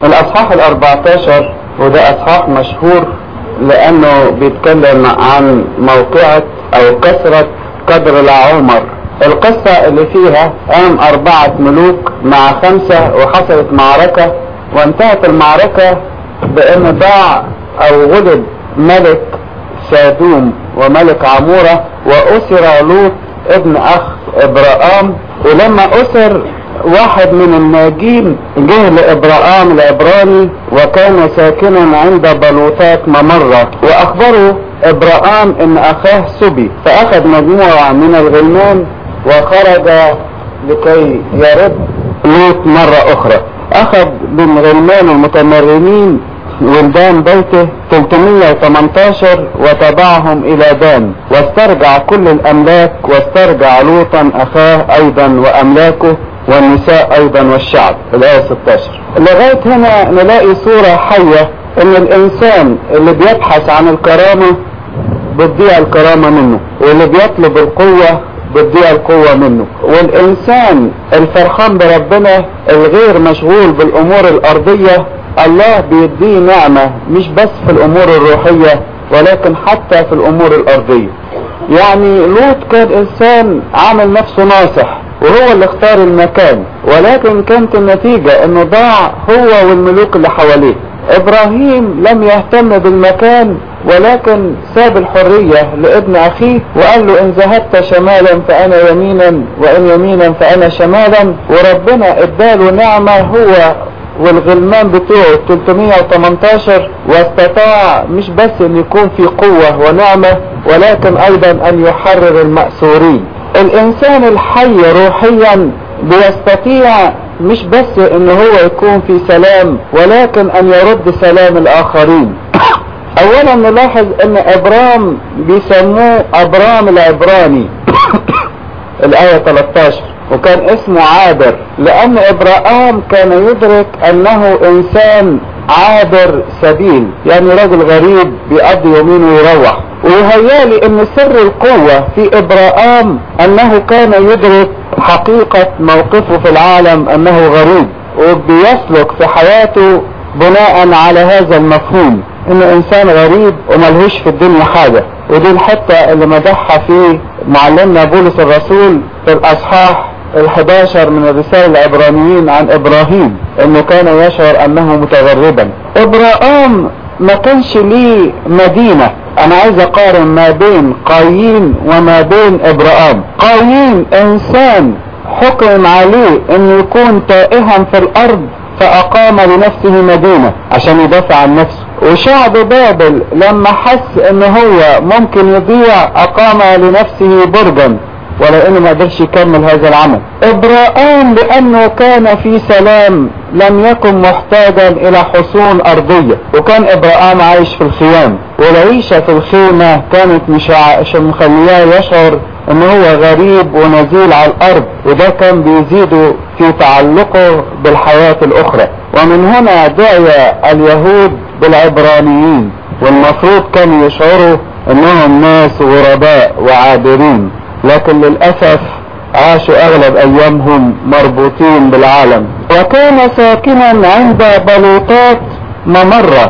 الاصحاح الاربعتاشر وده اصحاح مشهور لانه بيتكلم عن موقعة او كثرة قدر العمر القصة اللي فيها قام اربعة ملوك مع خمسة وحصلت معركة وانتهت المعركة بان ضاع او غلب ملك سادوم وملك عمورة واسر لوط ابن اخ ابراهام ولما اسر واحد من الناجين جه لابراهام العبراني وكان ساكنا عند بلوطات ممرة واخبره ابراهام ان اخاه سبي فاخذ مجموعة من الغلمان وخرج لكي يرد لوط مرة اخرى اخذ من غلمان المتمرنين ولدان بيته 318 وتبعهم الى دان واسترجع كل الاملاك واسترجع لوطا اخاه ايضا واملاكه والنساء ايضا والشعب الايه 16 لغايه هنا نلاقي صوره حيه ان الانسان اللي بيبحث عن الكرامه بتضيع الكرامه منه واللي بيطلب القوه بتضيع القوه منه والانسان الفرحان بربنا الغير مشغول بالامور الارضيه الله بيديه نعمه مش بس في الامور الروحيه ولكن حتى في الامور الارضيه يعني لوط كان انسان عامل نفسه ناصح وهو اللي اختار المكان ولكن كانت النتيجة انه ضاع هو والملوك اللي حواليه ابراهيم لم يهتم بالمكان ولكن ساب الحرية لابن اخيه وقال له ان ذهبت شمالا فانا يمينا وان يمينا فانا شمالا وربنا اداله نعمة هو والغلمان بتوعه 318 واستطاع مش بس ان يكون في قوة ونعمة ولكن ايضا ان يحرر المأسورين الانسان الحي روحيا بيستطيع مش بس ان هو يكون في سلام ولكن ان يرد سلام الاخرين اولا نلاحظ ان ابرام بيسموه ابرام العبراني الاية 13 وكان اسمه عابر لان ابراهام كان يدرك انه انسان عابر سبيل يعني رجل غريب بيقضي يومين ويروح ويهيالي ان سر القوة في ابراهام انه كان يدرك حقيقة موقفه في العالم انه غريب وبيسلك في حياته بناء على هذا المفهوم انه انسان غريب وملهوش في الدنيا حاجة ودي الحتة اللي مدحها فيه معلمنا بولس الرسول في الاصحاح ال11 من الرسالة العبرانيين عن ابراهيم انه كان يشعر انه متغربا ابراهام ما كانش ليه مدينة انا عايز اقارن ما بين قايين وما بين ابراهام قايين انسان حكم عليه انه يكون تائها في الارض فاقام لنفسه مدينة عشان يدافع عن نفسه وشعب بابل لما حس ان هو ممكن يضيع اقام لنفسه برجا ولانه ما قدرش يكمل هذا العمل ابراهام لانه كان في سلام لم يكن محتاجا الى حصون ارضية وكان ابراهام عايش في الخيام والعيشة في الخيمة كانت مش مخلياه يشعر ان هو غريب ونزيل على الارض وده كان بيزيده في تعلقه بالحياة الاخرى ومن هنا دعي اليهود بالعبرانيين والمفروض كانوا يشعروا انهم ناس غرباء وعابرين لكن للأسف عاشوا أغلب أيامهم مربوطين بالعالم وكان ساكنا عند بلوطات ممرة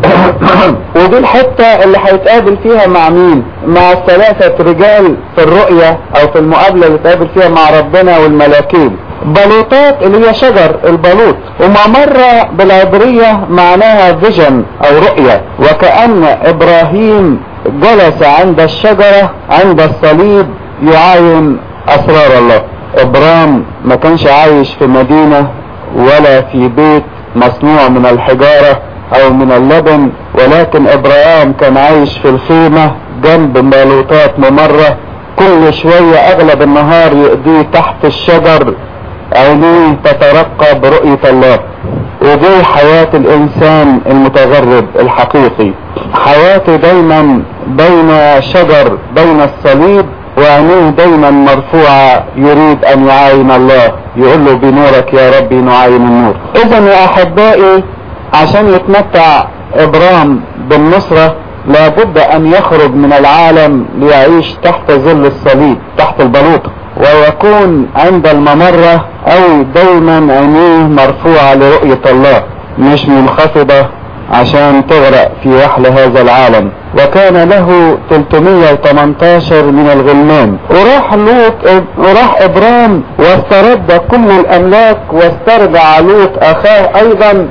ودي الحتة اللي هيتقابل فيها مع مين مع الثلاثة رجال في الرؤية او في المقابلة اللي اتقابل فيها مع ربنا والملاكين بلوطات اللي هي شجر البلوط وممرة بالعبرية معناها فيجن او رؤية وكأن ابراهيم جلس عند الشجرة عند الصليب يعاين اسرار الله ابرام ما كانش عايش في مدينة ولا في بيت مصنوع من الحجارة او من اللبن ولكن ابراهام كان عايش في الخيمة جنب مالوطات ممرة كل شوية اغلب النهار يقضيه تحت الشجر عينيه تترقى برؤية الله ودي حياة الانسان المتغرب الحقيقي حياته دايما بين شجر بين الصليب وعينيه دايما مرفوعة يريد ان يعاين الله يقول له بنورك يا ربي نعاين النور اذا يا احبائي عشان يتمتع ابرام بالنصرة لابد ان يخرج من العالم ليعيش تحت ظل الصليب تحت البلوطة ويكون عند الممرة او دايما عينيه مرفوعة لرؤية الله مش منخفضة عشان تغرق في وحل هذا العالم وكان له 318 من الغلمان وراح لوط وراح ابرام واسترد كل الاملاك واسترجع لوط اخاه ايضا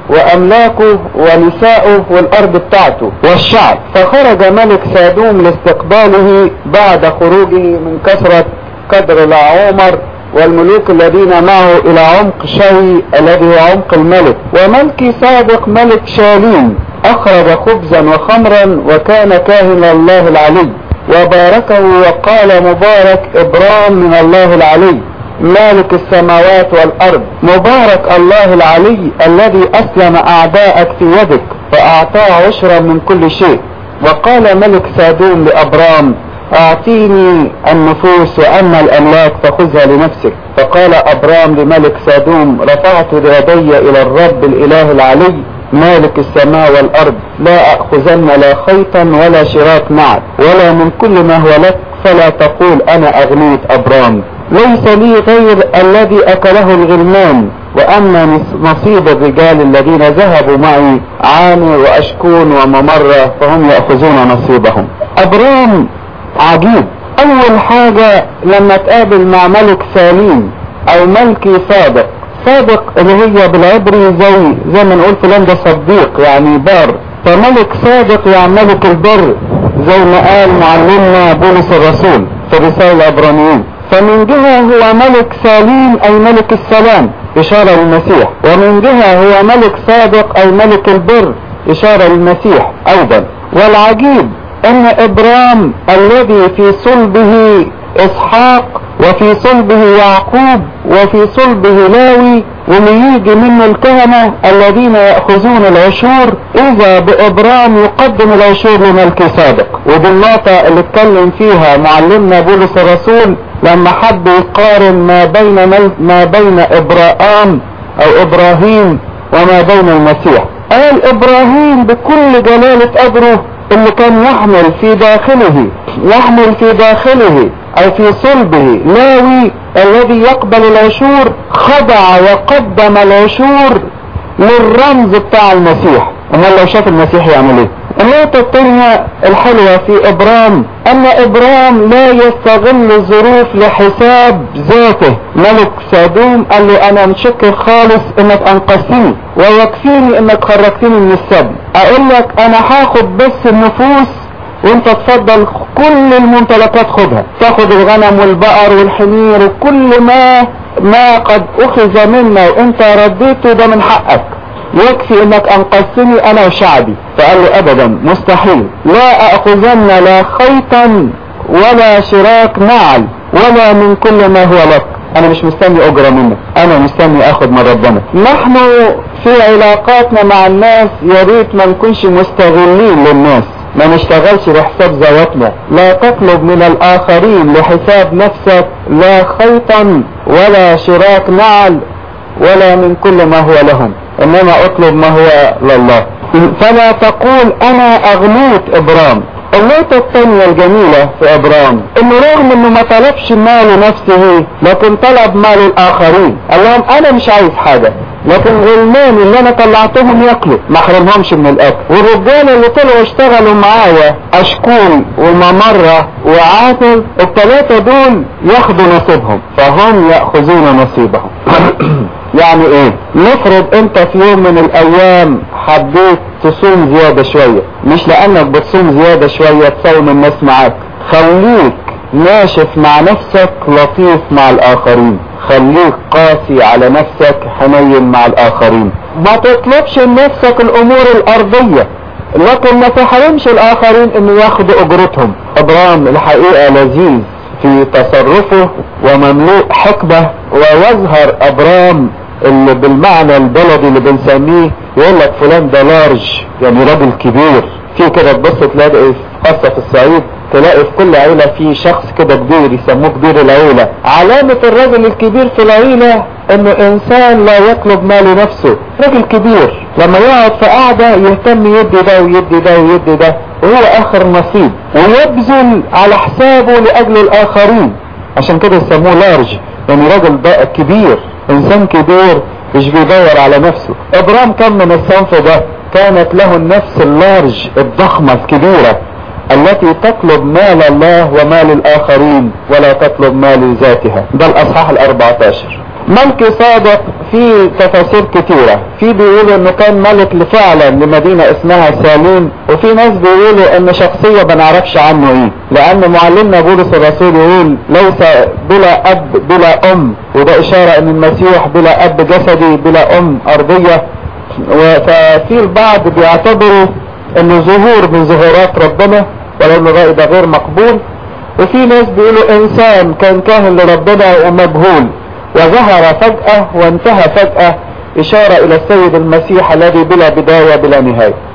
واملاكه ونساؤه والارض بتاعته والشعب فخرج ملك سادوم لاستقباله بعد خروجه من كثرة قدر العمر والملوك الذين معه الى عمق شوي الذي هو عمق الملك وملكي سابق ملك شاليم اخرج خبزا وخمرا وكان كاهن الله العلي وباركه وقال مبارك ابرام من الله العلي مالك السماوات والارض مبارك الله العلي الذي اسلم اعداءك في يدك فاعطاه عشرا من كل شيء وقال ملك سادوم لابرام اعطيني النفوس واما الاملاك فخذها لنفسك فقال ابرام لملك سادوم رفعت يدي الى الرب الاله العلي مالك السماء والارض لا اخذن لا خيطا ولا شراك معك ولا من كل ما هو لك فلا تقول انا اغنيت ابرام ليس لي غير الذي اكله الغلمان واما نصيب الرجال الذين ذهبوا معي عامر واشكون وممرة فهم يأخذون نصيبهم ابرام عجيب اول حاجة لما تقابل مع ملك سليم او ملكي صادق صادق اللي هي بالعبري زي زي ما نقول فلان ده صديق يعني بار فملك صادق يعني ملك البر زي ما قال معلمنا بولس الرسول في رسالة العبرانيين فمن جهة هو ملك سليم اي ملك السلام اشارة للمسيح ومن جهة هو ملك صادق اي ملك البر اشارة للمسيح ايضا والعجيب ان ابرام الذي في صلبه اسحاق وفي صلبه يعقوب وفي صلبه لاوي وليجي منه الكهنة الذين يأخذون العشور اذا بابرام يقدم العشور لملك صادق ودي النقطة اللي اتكلم فيها معلمنا بولس الرسول لما حب يقارن ما بين مل... ما بين ابراهام او ابراهيم وما بين المسيح قال ابراهيم بكل جلالة قدره اللي كان يحمل في داخله يحمل في داخله او في صلبه لاوي الذي يقبل العشور خضع وقدم العشور للرمز بتاع المسيح امال لو شاف المسيح يعمل ايه النقطة الثانية الحلوة في ابرام ان ابرام لا يستغل الظروف لحساب ذاته ملك سادوم قال له انا مشكر خالص انك انقذتني ويكفيني انك خرجتني من السجن اقول لك انا هاخد بس النفوس وانت تفضل كل الممتلكات خدها تاخد الغنم والبقر والحمير وكل ما ما قد اخذ منا وانت رديته ده من حقك يكفي انك انقذتني انا وشعبي فقال له ابدا مستحيل لا اخذن لا خيطا ولا شراك نعل ولا من كل ما هو لك انا مش مستني اجرة منك انا مستني اخد من ربنا نحن في علاقاتنا مع الناس يا ريت ما نكونش مستغلين للناس ما نشتغلش لحساب ذواتنا لا تطلب من الاخرين لحساب نفسك لا خيطا ولا شراك نعل ولا من كل ما هو لهم انما اطلب ما هو لله فلا تقول انا اغنيت ابرام النقطة الثانية الجميلة في ابرام انه رغم انه ما طلبش مال نفسه لكن طلب مال الاخرين قال لهم انا مش عايز حاجة لكن غلمان اللي انا طلعتهم ياكلوا ما احرمهمش من الاكل والرجاله اللي طلعوا اشتغلوا معايا اشكول وممرة وعاتل الثلاثة دول ياخدوا نصيبهم فهم ياخذون نصيبهم يعني ايه نفرض انت في يوم من الايام حبيت تصوم زيادة شوية مش لانك بتصوم زيادة شوية تصوم الناس معاك خليك ناشف مع نفسك لطيف مع الاخرين خليك قاسي على نفسك حنين مع الاخرين ما تطلبش لنفسك الامور الارضية لكن ما تحرمش الاخرين انه ياخدوا اجرتهم ابرام الحقيقة لذيذ في تصرفه ومملوء حكمة ويظهر ابرام اللي بالمعنى البلدي اللي بنسميه يقول لك فلان ده لارج يعني راجل كبير في كده تبص تلاقي خاصة في الصعيد تلاقي في كل عيلة في شخص كده كبير يسموه كبير العيلة علامة الراجل الكبير في العيلة انه انسان لا يطلب مال نفسه راجل كبير لما يقعد في قعدة يهتم يدي ده ويدي ده ويدي ده وهو اخر نصيب ويبذل على حسابه لاجل الاخرين عشان كده يسموه لارج يعني راجل بقى كبير انسان كبير مش بيدور على نفسه ابرام كان من الصنف ده كانت له النفس اللارج الضخمة الكبيرة التي تطلب مال الله ومال الاخرين ولا تطلب مال ذاتها ده الاصحاح الاربعتاشر ملك صادق في تفاسير كتيرة في بيقولوا انه كان ملك فعلا لمدينة اسمها سالون وفي ناس بيقولوا ان شخصية ما نعرفش عنه ايه لان معلمنا بولس الرسول يقول ليس بلا اب بلا ام وده اشارة ان المسيح بلا اب جسدي بلا ام ارضية ففي البعض بيعتبروا انه ظهور من ظهورات ربنا ولو ان الرأي ده غير مقبول وفي ناس بيقولوا انسان كان كاهن لربنا ومجهول وظهر فجأة وانتهى فجأة اشارة الى السيد المسيح الذي بلا بداية بلا نهاية